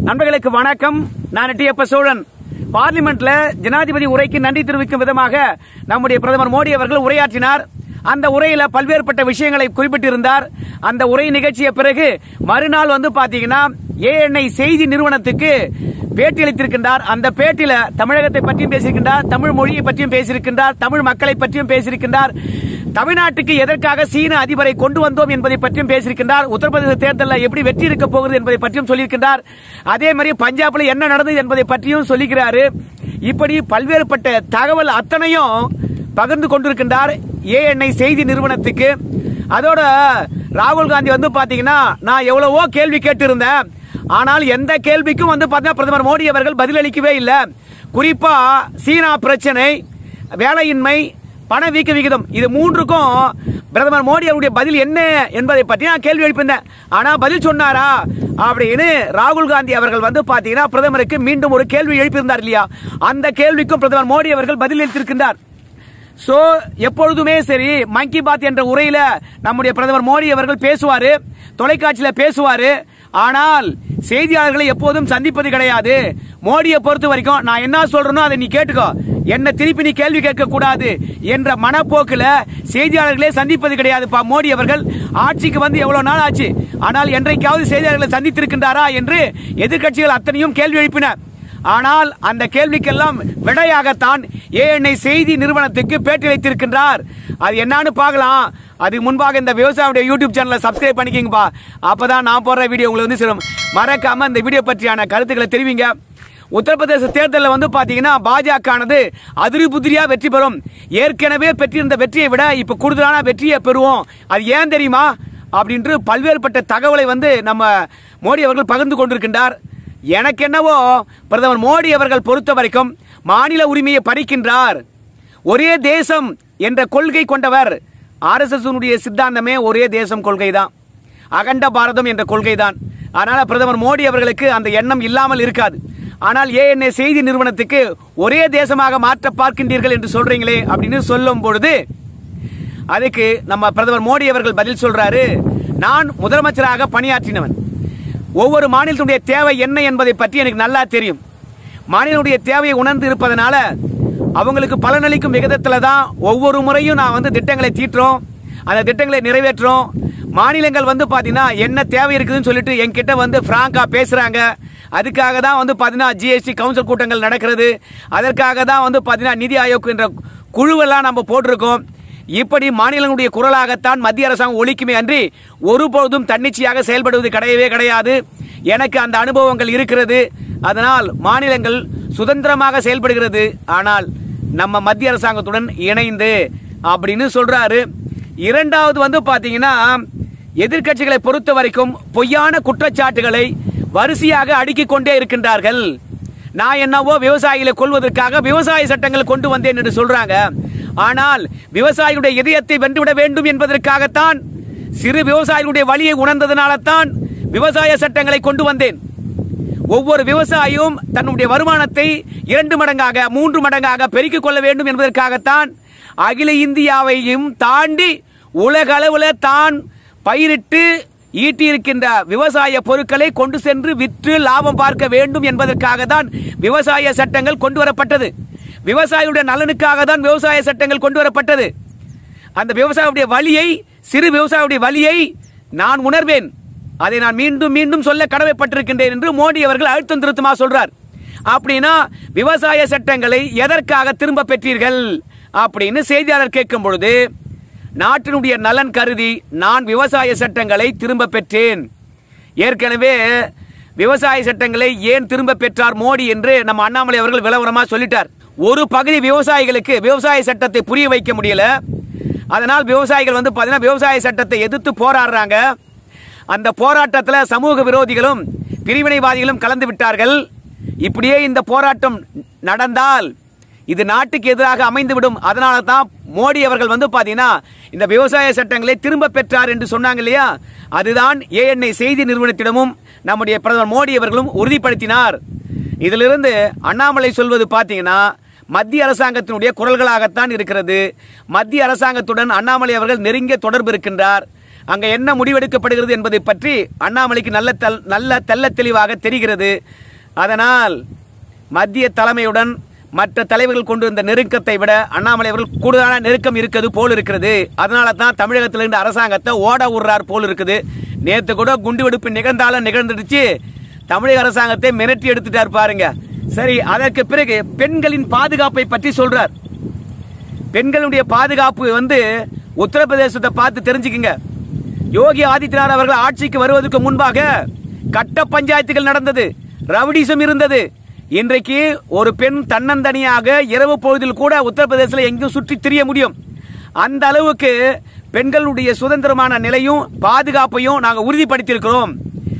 நண்பர்களுக்கு வணக்கம் நான் டிஎப்ப சோழன் பார்லிமெண்ட்ல ஜனாதிபதி உரைக்கு நன்றி தெரிவிக்கும் விதமாக நம்முடைய பிரதமர் மோடி அவர்கள் உரையாற்றினார் அந்த உரையில பல்வேறுபட்ட விஷயங்களை குறிப்பிட்டிருந்தார் அந்த உரை நிகழ்ச்சிய பிறகு மறுநாள் வந்து பாத்தீங்கன்னா ஏஎன்ஐ செய்தி நிறுவனத்துக்கு பேட்டி அளித்திருக்கின்றார் அந்த பேட்டியில தமிழகத்தை பற்றியும் பேசியிருக்கின்றார் தமிழ் மொழியை பற்றியும் பேசியிருக்கின்றார் தமிழ் மக்களை பற்றியும் பேசியிருக்கின்றார் தமிழ்நாட்டுக்கு எதற்காக சீன அதிபரை கொண்டு வந்தோம் என்பதை பற்றியும் பேசியிருக்கின்றார் உத்தரப்பிரதேச தேர்தலில் எப்படி வெற்றி இருக்க போகிறது என்பதை பற்றியும் சொல்லியிருக்கின்றார் அதே மாதிரி பஞ்சாப்ல என்ன நடந்தது என்பதை பற்றியும் சொல்லிக்கிறாரு இப்படி பல்வேறுபட்ட தகவல் அத்தனையும் பகிர்ந்து கொண்டிருக்கின்றார் ஏஎன்ஐ செய்தி நிறுவனத்துக்கு அதோட ராகுல் காந்தி வந்து பாத்தீங்கன்னா நான் எவ்வளவோ கேள்வி கேட்டிருந்தேன் ஆனால் எந்த கேள்விக்கும் வந்து பாத்தீங்கன்னா பிரதமர் மோடி அவர்கள் பதிலளிக்கவே இல்லை குறிப்பா சீனா பிரச்சனை வேலையின்மை பணவீக்க விகிதம் இது மூன்றுக்கும் பிரதமர் மோடி அவருடைய பதில் என்ன என்பதை பற்றி நான் கேள்வி எழுப்பியிருந்தேன் ஆனா பதில் சொன்னாரா அப்படின்னு ராகுல் காந்தி அவர்கள் வந்து பாத்தீங்கன்னா பிரதமருக்கு மீண்டும் ஒரு கேள்வி எழுப்பியிருந்தார் இல்லையா அந்த கேள்விக்கும் பிரதமர் மோடி அவர்கள் பதில் அளித்திருக்கின்றார் சோ எப்பொழுதுமே சரி மன் கி பாத் என்ற உரையில நம்முடைய பிரதமர் மோடி அவர்கள் பேசுவாரு தொலைக்காட்சியில பேசுவாரு ஆனால் செய்தியாளர்களை எப்போதும் சந்திப்பது கிடையாது மோடியை பொறுத்த வரைக்கும் நான் என்ன சொல்றேனோ அதை நீ கேட்டுக்கோ என்ன திருப்பி நீ கேள்வி கேட்க கூடாது என்ற மனப்போக்குல செய்தியாளர்களே சந்திப்பது கிடையாதுப்பா மோடி அவர்கள் ஆட்சிக்கு வந்து எவ்வளவு நாள் ஆச்சு ஆனால் என்றைக்காவது செய்தியாளர்களை சந்தித்திருக்கின்றாரா என்று எதிர்க்கட்சிகள் அத்தனையும் கேள்வி எழுப்பின ஆனால் அந்த கேள்விக்கெல்லாம் விடையாகத்தான் ஏஎன்ஐ செய்தி நிறுவனத்துக்கு பேட்டி அளித்திருக்கின்றார் அது என்னன்னு பார்க்கலாம் அதுக்கு முன்பாக இந்த விவசாயியுடைய யூடியூப் சேனலை சப்ஸ்கிரைப் பண்ணிக்கிங்கப்பா அப்பதான் நான் போடுற வீடியோ உங்களுக்கு வந்து சேரும் மறக்காம இந்த வீடியோ பற்றியான கருத்துக்களை தெரிவிங்க உத்தரப்பிரதேச தேர்தலில் வந்து பாத்தீங்கன்னா பாஜக ஆனது அதிரி புதிரியா வெற்றி பெறும் ஏற்கனவே பெற்றிருந்த வெற்றியை விட இப்ப கூடுதலான வெற்றியை பெறுவோம் அது ஏன் தெரியுமா அப்படின்று பல்வேறுபட்ட தகவலை வந்து நம்ம மோடி அவர்கள் பகிர்ந்து கொண்டிருக்கின்றார் எனக்கு என்னவோ பிரதமர் மோடி அவர்கள் பொறுத்த வரைக்கும் மாநில உரிமையை பறிக்கின்றார் ஒரே தேசம் என்ற கொள்கை கொண்டவர் ஆர்எஸ்எஸ் சித்தாந்தமே ஒரே தேசம் கொள்கை தான் அகண்ட பாரதம் என்ற கொள்கை தான் அதனால பிரதமர் மோடி அவர்களுக்கு அந்த எண்ணம் இல்லாமல் இருக்காது ஆனால் ஏஎன்ஏ செய்தி நிறுவனத்துக்கு ஒரே தேசமாக மாற்ற பார்க்கின்றீர்கள் என்று சொல்றீங்களே அப்படின்னு சொல்லும் பொழுது அதுக்கு நம்ம பிரதமர் மோடி அவர்கள் பதில் சொல்றாரு நான் முதலமைச்சராக பணியாற்றினவன் ஒவ்வொரு மாநிலத்துடைய தேவை என்ன என்பதை பற்றி எனக்கு நல்லா தெரியும் மாநிலனுடைய தேவையை உணர்ந்து இருப்பதனால அவங்களுக்கு பலனளிக்கும் விகிதத்தில் தான் ஒவ்வொரு முறையும் நான் வந்து திட்டங்களை தீட்டுறோம் அந்த திட்டங்களை நிறைவேற்றுறோம் மாநிலங்கள் வந்து பார்த்தீங்கன்னா என்ன தேவை இருக்குதுன்னு சொல்லிட்டு என்கிட்ட வந்து ஃப்ராங்கா பேசுறாங்க அதுக்காக தான் வந்து பார்த்தீங்கன்னா ஜிஎஸ்டி கவுன்சில் கூட்டங்கள் நடக்கிறது அதற்காக தான் வந்து பார்த்தீங்கன்னா நிதி ஆயோக் என்ற குழுவெல்லாம் நம்ம போட்டிருக்கோம் இப்படி மாநிலங்களுடைய குரலாகத்தான் மத்திய அரசாங்கம் ஒழிக்குமே அன்றி ஒருபொழுதும் தன்னிச்சையாக செயல்படுவது கிடையவே கிடையாது எனக்கு அந்த அனுபவங்கள் இருக்கிறது அதனால் மாநிலங்கள் சுதந்திரமாக செயல்படுகிறது ஆனால் நம்ம மத்திய அரசாங்கத்துடன் இணைந்து அப்படின்னு சொல்றாரு இரண்டாவது வந்து பாத்தீங்கன்னா எதிர்க்கட்சிகளை பொறுத்த வரைக்கும் பொய்யான குற்றச்சாட்டுகளை வரிசையாக அடுக்கிக் கொண்டே இருக்கின்றார்கள் நான் என்னவோ விவசாயிகளை கொள்வதற்காக விவசாய சட்டங்கள் கொண்டு வந்தேன் என்று சொல்றாங்க ஆனால் விவசாயிகளுடைய இதயத்தை வென்றுவிட வேண்டும் என்பதற்காகத்தான் சிறு விவசாயிகளுடைய வழியை உணர்ந்ததனால தான் விவசாய சட்டங்களை கொண்டு வந்தேன் ஒவ்வொரு விவசாயியும் தன்னுடைய வருமானத்தை இரண்டு மடங்காக மூன்று மடங்காக பெருக்கிக் கொள்ள வேண்டும் என்பதற்காகத்தான் அகில இந்தியாவையும் தாண்டி உலக அளவில் தான் பயிரிட்டு ஈட்டியிருக்கின்ற விவசாய பொருட்களை கொண்டு சென்று விற்று லாபம் பார்க்க வேண்டும் என்பதற்காக தான் விவசாய சட்டங்கள் கொண்டு வரப்பட்டது விவசாயிகளுடைய நலனுக்காக தான் விவசாய சட்டங்கள் கொண்டு வரப்பட்டது அந்த விவசாயியுடைய வழியை சிறு விவசாயியுடைய வழியை நான் உணர்வேன் அதை நான் மீண்டும் மீண்டும் சொல்ல கடமைப்பட்டிருக்கின்றேன் என்று மோடி அவர்கள் அழுத்தம் திருத்தமா சொல்றார் அப்படின்னா விவசாய சட்டங்களை எதற்காக திரும்ப பெற்றீர்கள் அப்படின்னு செய்தியாளர் கேட்கும் பொழுது நாட்டினுடைய நலன் கருதி நான் விவசாய சட்டங்களை திரும்ப பெற்றேன் ஏற்கனவே விவசாய சட்டங்களை ஏன் திரும்ப பெற்றார் மோடி என்று நம்ம அண்ணாமலை அவர்கள் விளவரமா சொல்லிட்டார் ஒரு பகுதி விவசாயிகளுக்கு விவசாய சட்டத்தை புரிய வைக்க முடியல அதனால் விவசாயிகள் வந்து பார்த்தீங்கன்னா விவசாய சட்டத்தை எதிர்த்து போராடுறாங்க அந்த போராட்டத்தில் சமூக விரோதிகளும் பிரிவினைவாதிகளும் கலந்து விட்டார்கள் இப்படியே இந்த போராட்டம் நடந்தால் இது நாட்டுக்கு எதிராக அமைந்துவிடும் அதனால தான் மோடி அவர்கள் வந்து பார்த்தீங்கன்னா இந்த விவசாய சட்டங்களை திரும்ப பெற்றார் என்று சொன்னாங்க இல்லையா அதுதான் ஏஎன்ஐ செய்தி நிறுவனத்திடமும் நம்முடைய பிரதமர் மோடி அவர்களும் உறுதிப்படுத்தினார் இதிலிருந்து அண்ணாமலை சொல்வது பார்த்தீங்கன்னா மத்திய அரசாங்கத்தினுடைய குரல்களாகத்தான் இருக்கிறது மத்திய அரசாங்கத்துடன் அண்ணாமலை அவர்கள் நெருங்கிய தொடர்பு இருக்கின்றார் அங்க என்ன முடிவெடுக்கப்படுகிறது என்பதை பற்றி அண்ணாமலைக்கு நல்ல தல்- நல்ல தெள்ள தெளிவாக தெரிகிறது அதனால் மத்திய தலைமையுடன் மற்ற தலைவர்கள் கொண்டு வந்த நெருக்கத்தை விட அண்ணாமலை அவர்கள் கூடுதலான நெருக்கம் இருக்கிறது போல் இருக்கிறது அதனால தான் தமிழகத்தில் இருந்த அரசாங்கத்தை ஓட விடுறார் போல் இருக்குது நேற்று கூட குண்டுவெடிப்பு நிகழ்ந்தாலும் நிகழ்ந்துடுச்சு தமிழக அரசாங்கத்தை மிரட்டி எடுத்துட்டார் பாருங்க சரி அதற்கு பிறகு பெண்களின் பாதுகாப்பை பற்றி சொல்றார் பெண்களுடைய பாதுகாப்பு வந்து உத்தரப்பிரதேசத்தை பார்த்து தெரிஞ்சுக்குங்க யோகி ஆதித்யநாத் அவர்கள் ஆட்சிக்கு வருவதற்கு முன்பாக கட்ட பஞ்சாயத்துகள் நடந்தது ரவுடிசம் இருந்தது இன்றைக்கு ஒரு பெண் தன்னந்தனியாக இரவு பொழுதில் கூட உத்தரப்பிரதேசத்தில் எங்கேயும் சுற்றி திரிய முடியும் அந்த அளவுக்கு பெண்களுடைய சுதந்திரமான நிலையும் பாதுகாப்பையும் நாங்கள் உறுதிப்படுத்தியிருக்கிறோம்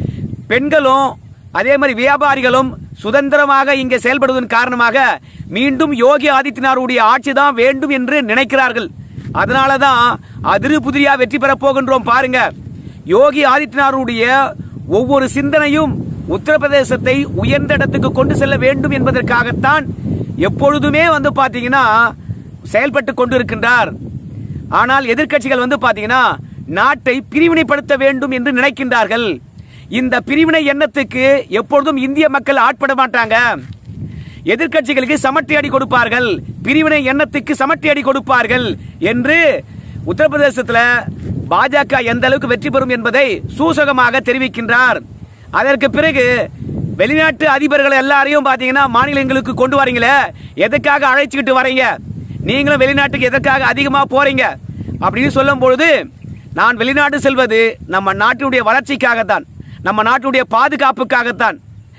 பெண்களும் அதே மாதிரி வியாபாரிகளும் சுதந்திரமாக இங்கே செயல்படுவதன் காரணமாக மீண்டும் யோகி ஆதித்யநாத்துடைய ஆட்சி தான் வேண்டும் என்று நினைக்கிறார்கள் அதனால தான் அதிரு புதிரியா வெற்றி பெறப் போகின்றோம் பாருங்க யோகி ஆதித்யநாத்துடைய ஒவ்வொரு சிந்தனையும் உத்தரப்பிரதேசத்தை உயர்ந்த இடத்துக்கு கொண்டு செல்ல வேண்டும் என்பதற்காகத்தான் எப்பொழுதுமே வந்து பாத்தீங்கன்னா செயல்பட்டு கொண்டிருக்கின்றார் ஆனால் எதிர்க்கட்சிகள் வந்து பாத்தீங்கன்னா நாட்டை பிரிவினைப்படுத்த வேண்டும் என்று நினைக்கின்றார்கள் இந்த பிரிவினை எண்ணத்துக்கு எப்பொழுதும் இந்திய மக்கள் ஆட்பட மாட்டாங்க எதிர்க்கட்சிகளுக்கு சமட்டி அடி கொடுப்பார்கள் பிரிவினை எண்ணத்துக்கு சமட்டி அடி கொடுப்பார்கள் என்று உத்தரப்பிரதேசத்தில் பாஜக எந்த அளவுக்கு வெற்றி பெறும் என்பதை சூசகமாக தெரிவிக்கின்றார் அதற்கு பிறகு வெளிநாட்டு அதிபர்கள் எல்லாரையும் பாத்தீங்கன்னா மாநிலங்களுக்கு கொண்டு வரீங்களே எதுக்காக அழைச்சிக்கிட்டு வரீங்க நீங்களும் வெளிநாட்டுக்கு எதற்காக அதிகமா போறீங்க அப்படின்னு சொல்லும் பொழுது நான் வெளிநாடு செல்வது நம்ம நாட்டினுடைய வளர்ச்சிக்காகத்தான் நம்ம நாட்டினுடைய பாதுகாப்புக்காகத்தான்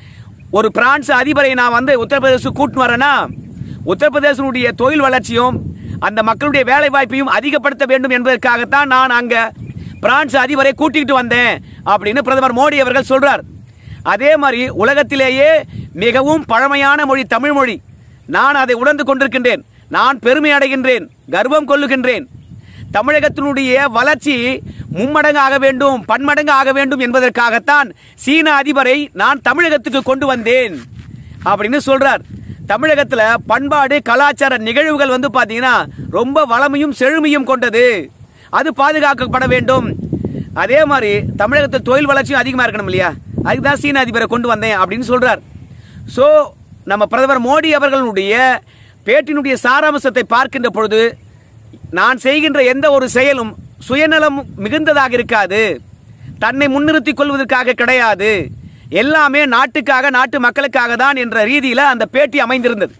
ஒரு பிரான்ஸ் அதிபரை நான் வந்து உத்தரப்பிரதேச கூட்டு வரேன்னா உத்தரப்பிரதேசனுடைய தொழில் வளர்ச்சியும் அந்த மக்களுடைய வேலை வாய்ப்பையும் அதிகப்படுத்த வேண்டும் என்பதற்காகத்தான் நான் அங்க பிரான்ஸ் அதிபரை கூட்டிகிட்டு வந்தேன் அப்படின்னு பிரதமர் மோடி அவர்கள் சொல்றார் அதே மாதிரி உலகத்திலேயே மிகவும் பழமையான மொழி தமிழ் மொழி நான் அதை உணர்ந்து கொண்டிருக்கின்றேன் நான் பெருமை அடைகின்றேன் கர்வம் கொள்ளுகின்றேன் தமிழகத்தினுடைய வளர்ச்சி மும்மடங்கு ஆக வேண்டும் பன்மடங்கு ஆக வேண்டும் என்பதற்காகத்தான் சீன அதிபரை நான் தமிழகத்துக்கு கொண்டு வந்தேன் அப்படின்னு சொல்றார் தமிழகத்துல பண்பாடு கலாச்சார நிகழ்வுகள் வந்து பாத்தீங்கன்னா ரொம்ப வளமையும் செழுமையும் கொண்டது அது பாதுகாக்கப்பட வேண்டும் அதே மாதிரி தமிழகத்தில் தொழில் வளர்ச்சியும் அதிகமா இருக்கணும் இல்லையா அதுக்குதான் சீன அதிபரை கொண்டு வந்தேன் அப்படின்னு சொல்றார் சோ நம்ம பிரதமர் மோடி அவர்களுடைய பேட்டினுடைய சாராம்சத்தை பார்க்கின்ற பொழுது நான் செய்கின்ற எந்த ஒரு செயலும் சுயநலம் மிகுந்ததாக இருக்காது தன்னை முன்னிறுத்திக் கொள்வதற்காக கிடையாது எல்லாமே நாட்டுக்காக நாட்டு மக்களுக்காக தான் என்ற ரீதியில அந்த பேட்டி அமைந்திருந்தது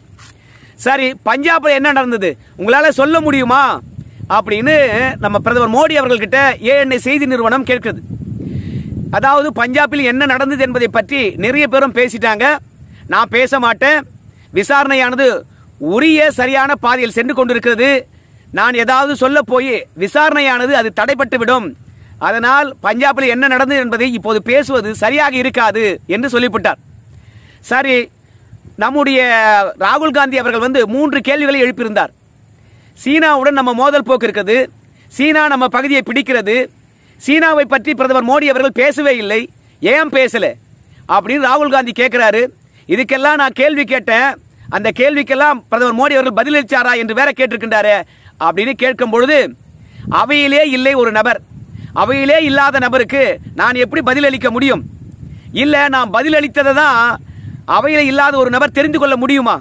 சரி பஞ்சாப்ல என்ன நடந்தது உங்களால சொல்ல முடியுமா அப்படின்னு நம்ம பிரதமர் மோடி அவர்கள்கிட்ட ஏஎன்ஐ செய்தி நிறுவனம் கேட்குது அதாவது பஞ்சாபில் என்ன நடந்தது என்பதை பற்றி நிறைய பேரும் பேசிட்டாங்க நான் பேச மாட்டேன் விசாரணையானது உரிய சரியான பாதையில் சென்று கொண்டிருக்கிறது நான் ஏதாவது சொல்ல போய் விசாரணையானது அது தடைப்பட்டு விடும் அதனால் பஞ்சாபில் என்ன நடந்தது என்பதை இப்போது பேசுவது சரியாக இருக்காது என்று சொல்லிவிட்டார் சரி நம்முடைய ராகுல் காந்தி அவர்கள் வந்து மூன்று கேள்விகளை எழுப்பியிருந்தார் சீனாவுடன் நம்ம மோதல் போக்கு இருக்குது சீனா நம்ம பகுதியை பிடிக்கிறது சீனாவை பற்றி பிரதமர் மோடி அவர்கள் பேசவே இல்லை ஏன் பேசல அப்படின்னு ராகுல் காந்தி கேட்கிறாரு இதுக்கெல்லாம் நான் கேள்வி கேட்டேன் அந்த கேள்விக்கெல்லாம் பிரதமர் மோடி அவர்கள் பதிலளிச்சாரா என்று வேற கேட்டிருக்கின்றாரு அப்படின்னு கேட்கும் பொழுது அவையிலே இல்லை ஒரு நபர் அவையிலே இல்லாத நபருக்கு நான் எப்படி பதிலளிக்க முடியும் இல்ல நான் பதிலளித்ததை தான் அவையில இல்லாத ஒரு நபர் தெரிந்து கொள்ள முடியுமா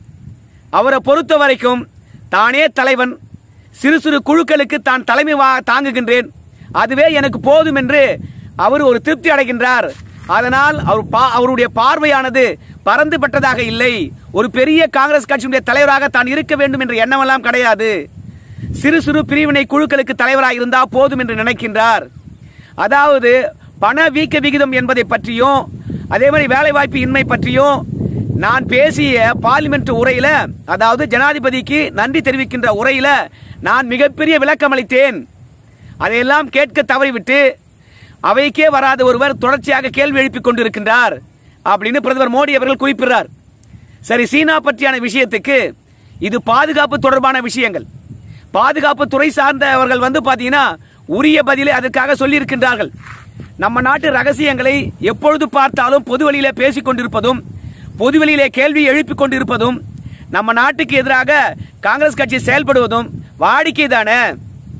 அவரை பொறுத்த வரைக்கும் தானே தலைவன் சிறு சிறு குழுக்களுக்கு தான் தலைமை வா- தாங்குகின்றேன் அதுவே எனக்கு போதும் என்று அவர் ஒரு திருப்தி அடைகின்றார் அதனால் அவர் பா- அவருடைய பார்வையானது பறந்து பட்டதாக இல்லை ஒரு பெரிய காங்கிரஸ் கட்சியினுடைய தலைவராக தான் இருக்க வேண்டும் என்ற எண்ணமெல்லாம் கிடையாது சிறு சிறு பிரிவினை குழுக்களுக்கு தலைவராக இருந்தா போதும் என்று நினைக்கின்றார் அதாவது பண வீக்க விகிதம் என்பதை பற்றியும் அதே மாதிரி வேலை வாய்ப்பு இன்மை பற்றியும் நான் பேசிய பார்லிமெண்ட் உரையில அதாவது ஜனாதிபதிக்கு நன்றி தெரிவிக்கின்ற உரையில நான் மிகப்பெரிய விளக்கம் அளித்தேன் அதையெல்லாம் கேட்க தவறிவிட்டு அவைக்கே வராத ஒருவர் தொடர்ச்சியாக கேள்வி எழுப்பிக் கொண்டிருக்கின்றார் அப்படின்னு பிரதமர் மோடி அவர்கள் குறிப்பிடுறார் சரி சீனா பற்றியான விஷயத்துக்கு இது பாதுகாப்பு தொடர்பான விஷயங்கள் பாதுகாப்பு துறை சார்ந்தவர்கள் வந்து பாத்தீங்கன்னா உரிய பதிலை அதற்காக சொல்லியிருக்கின்றார்கள் நம்ம நாட்டு ரகசியங்களை எப்பொழுது பார்த்தாலும் பொதுவெளியிலே பேசிக் கொண்டிருப்பதும் பொதுவெளியிலே கேள்வி எழுப்பிக் கொண்டிருப்பதும் நம்ம நாட்டுக்கு எதிராக காங்கிரஸ் கட்சி செயல்படுவதும் வாடிக்கை தானே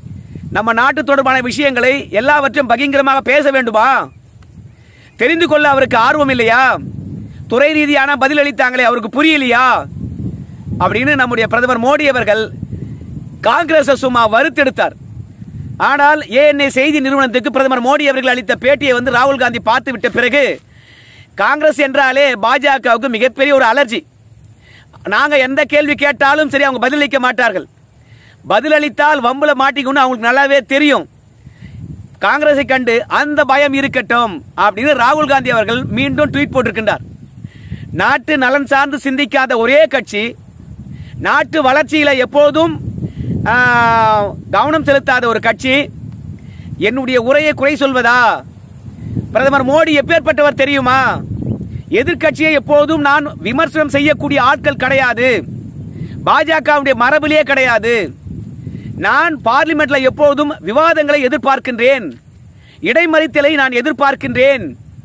நம்ம நாட்டு தொடர்பான விஷயங்களை எல்லாவற்றையும் பகிங்கரமாக பேச வேண்டுமா தெரிந்து கொள்ள அவருக்கு ஆர்வம் இல்லையா துறை ரீதியான பதில் அளித்தாங்களே அவருக்கு புரியலையா அப்படின்னு நம்முடைய பிரதமர் மோடி அவர்கள் காங்கிரஸை சும்மா வறுத்தெடுத்தார் ஆனால் ஏஎன்ஏ செய்தி நிறுவனத்துக்கு பிரதமர் மோடி அவர்கள் அளித்த பேட்டியை வந்து ராகுல் காந்தி பார்த்து விட்ட பிறகு காங்கிரஸ் என்றாலே பாஜகவுக்கு மிகப்பெரிய ஒரு அலர்ஜி நாங்க எந்த கேள்வி கேட்டாலும் சரி அவங்க பதிலளிக்க மாட்டார்கள் பதிலளித்தால் வம்புல மாட்டிக்கணும் அவங்களுக்கு நல்லாவே தெரியும் காங்கிரஸை கண்டு அந்த பயம் இருக்கட்டும் அப்படின்னு ராகுல் காந்தி அவர்கள் மீண்டும் ட்வீட் போட்டிருக்கின்றார் நாட்டு நலன் சார்ந்து சிந்திக்காத ஒரே கட்சி நாட்டு வளர்ச்சியில எப்போதும் ஆ, கவனம் செலுத்தாத ஒரு கட்சி என்னுடைய உரையை குறை சொல்வதா பிரதமர் மோடி எப்பேற்பட்டவர் தெரியுமா எதிர்க்கட்சியை எப்போதும் நான் விமர்சனம் செய்யக்கூடிய ஆட்கள் கிடையாது பாஜகவுடைய மரபிலே கிடையாது நான் பார்லிமெண்ட்ல எப்போதும் விவாதங்களை எதிர்பார்க்கின்றேன் இடைமறித்தலை நான் எதிர்பார்க்கின்றேன்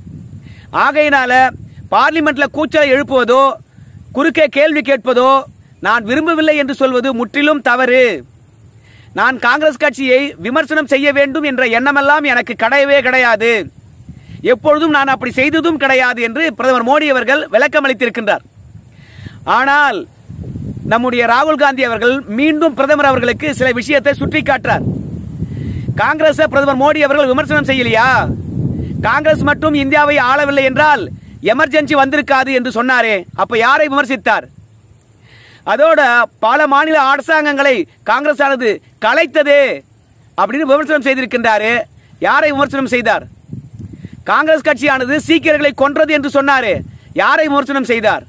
ஆகையினால பார்லிமெண்ட்ல கூச்சலை எழுப்புவதோ குறுக்கே கேள்வி கேட்பதோ நான் விரும்பவில்லை என்று சொல்வது முற்றிலும் தவறு நான் காங்கிரஸ் கட்சியை விமர்சனம் செய்ய வேண்டும் என்ற எண்ணமெல்லாம் எனக்கு கிடையவே கிடையாது எப்பொழுதும் நான் அப்படி செய்ததும் கிடையாது என்று பிரதமர் மோடி அவர்கள் விளக்கம் அளித்திருக்கின்றார் ஆனால் நம்முடைய ராகுல் காந்தி அவர்கள் மீண்டும் பிரதமர் அவர்களுக்கு சில விஷயத்தை சுட்டி காட்டுறார் காங்கிரஸ் பிரதமர் மோடி அவர்கள் விமர்சனம் செய்யலையா காங்கிரஸ் மட்டும் இந்தியாவை ஆளவில்லை என்றால் எமர்ஜென்சி வந்திருக்காது என்று சொன்னாரே அப்ப யாரை விமர்சித்தார் அதோட பல மாநில அரசாங்கங்களை காங்கிரஸ் ஆனது கலைத்தது அப்படின்னு விமர்சனம் செய்திருக்கின்றாரு யாரை விமர்சனம் செய்தார் காங்கிரஸ் கட்சியானது சீக்கியர்களை கொன்றது என்று சொன்னாரு யாரை விமர்சனம் செய்தார்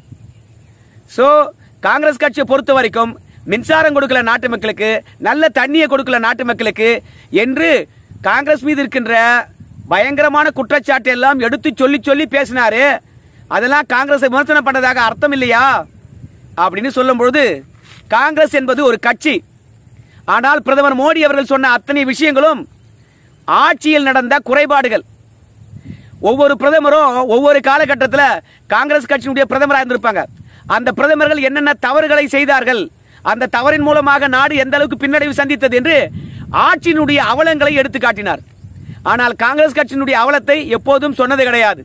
சோ காங்கிரஸ் கட்சியை பொறுத்த வரைக்கும் மின்சாரம் கொடுக்கல நாட்டு மக்களுக்கு நல்ல தண்ணியை கொடுக்கல நாட்டு மக்களுக்கு என்று காங்கிரஸ் மீது இருக்கின்ற பயங்கரமான குற்றச்சாட்டு எல்லாம் எடுத்து சொல்லி சொல்லி பேசினாரு அதெல்லாம் காங்கிரஸை விமர்சனம் பண்ணதாக அர்த்தம் இல்லையா அப்படின்னு சொல்லும் பொழுது காங்கிரஸ் என்பது ஒரு கட்சி ஆனால் பிரதமர் மோடி அவர்கள் சொன்ன அத்தனை விஷயங்களும் ஆட்சியில் நடந்த குறைபாடுகள் ஒவ்வொரு பிரதமரும் ஒவ்வொரு காலகட்டத்தில் காங்கிரஸ் கட்சியினுடைய பிரதமராக இருந்திருப்பாங்க அந்த பிரதமர்கள் என்னென்ன தவறுகளை செய்தார்கள் அந்த தவறின் மூலமாக நாடு எந்த அளவுக்கு பின்னடைவு சந்தித்தது என்று ஆட்சியினுடைய அவலங்களை எடுத்து காட்டினார் ஆனால் காங்கிரஸ் கட்சியினுடைய அவலத்தை எப்போதும் சொன்னது கிடையாது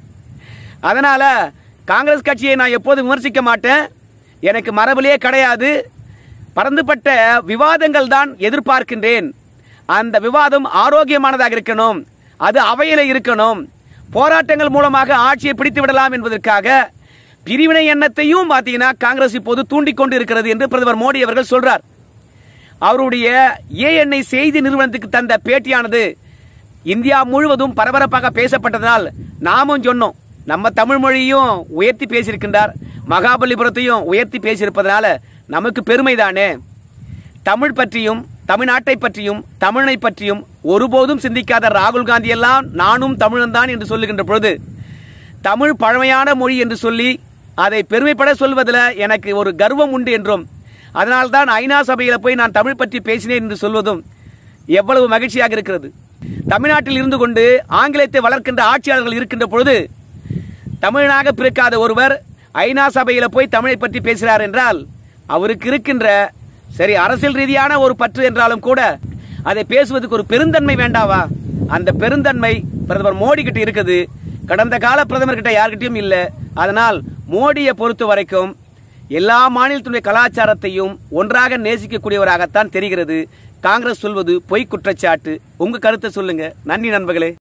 அதனால காங்கிரஸ் கட்சியை நான் எப்போதும் விமர்சிக்க மாட்டேன் எனக்கு மரபிலே கிடையாது பரந்துபட்ட விவாதங்கள் தான் எதிர்பார்க்கின்றேன் அந்த விவாதம் ஆரோக்கியமானதாக இருக்கணும் அது அவையில இருக்கணும் போராட்டங்கள் மூலமாக ஆட்சியை பிடித்து விடலாம் என்பதற்காக பிரிவினை எண்ணத்தையும் பார்த்தீங்கன்னா காங்கிரஸ் இப்போது தூண்டிக் கொண்டு இருக்கிறது என்று பிரதமர் மோடி அவர்கள் சொல்றார் அவருடைய ஏஎன்ஐ செய்தி நிறுவனத்துக்கு தந்த பேட்டியானது இந்தியா முழுவதும் பரபரப்பாக பேசப்பட்டதனால் நாமும் சொன்னோம் நம்ம தமிழ் மொழியும் உயர்த்தி பேசியிருக்கின்றார் மகாபலிபுரத்தையும் உயர்த்தி பேசியிருப்பதனால நமக்கு பெருமைதானே தமிழ் பற்றியும் தமிழ்நாட்டை பற்றியும் தமிழனை பற்றியும் ஒருபோதும் சிந்திக்காத ராகுல் காந்தி எல்லாம் நானும் தமிழன் தான் என்று சொல்லுகின்ற பொழுது தமிழ் பழமையான மொழி என்று சொல்லி அதை பெருமைப்பட சொல்வதில் எனக்கு ஒரு கர்வம் உண்டு என்றும் அதனால்தான் ஐநா சபையில் போய் நான் தமிழ் பற்றி பேசினேன் என்று சொல்வதும் எவ்வளவு மகிழ்ச்சியாக இருக்கிறது தமிழ்நாட்டில் இருந்து கொண்டு ஆங்கிலத்தை வளர்க்கின்ற ஆட்சியாளர்கள் இருக்கின்ற பொழுது தமிழனாக பிறக்காத ஒருவர் ஐநா சபையில போய் தமிழை பற்றி பேசுகிறார் என்றால் அவருக்கு இருக்கின்ற சரி அரசியல் ரீதியான ஒரு பற்று என்றாலும் கூட அதை பேசுவதற்கு ஒரு பெருந்தன்மை வேண்டாவா அந்த பெருந்தன்மை பிரதமர் மோடி கிட்ட இருக்குது கடந்த கால பிரதமர் கிட்ட யார்கிட்டயும் இல்ல அதனால் மோடியை பொறுத்த வரைக்கும் எல்லா மாநிலத்தினுடைய கலாச்சாரத்தையும் ஒன்றாக நேசிக்கக்கூடியவராகத்தான் தெரிகிறது காங்கிரஸ் சொல்வது பொய் குற்றச்சாட்டு உங்க கருத்தை சொல்லுங்க நன்றி நண்பர்களே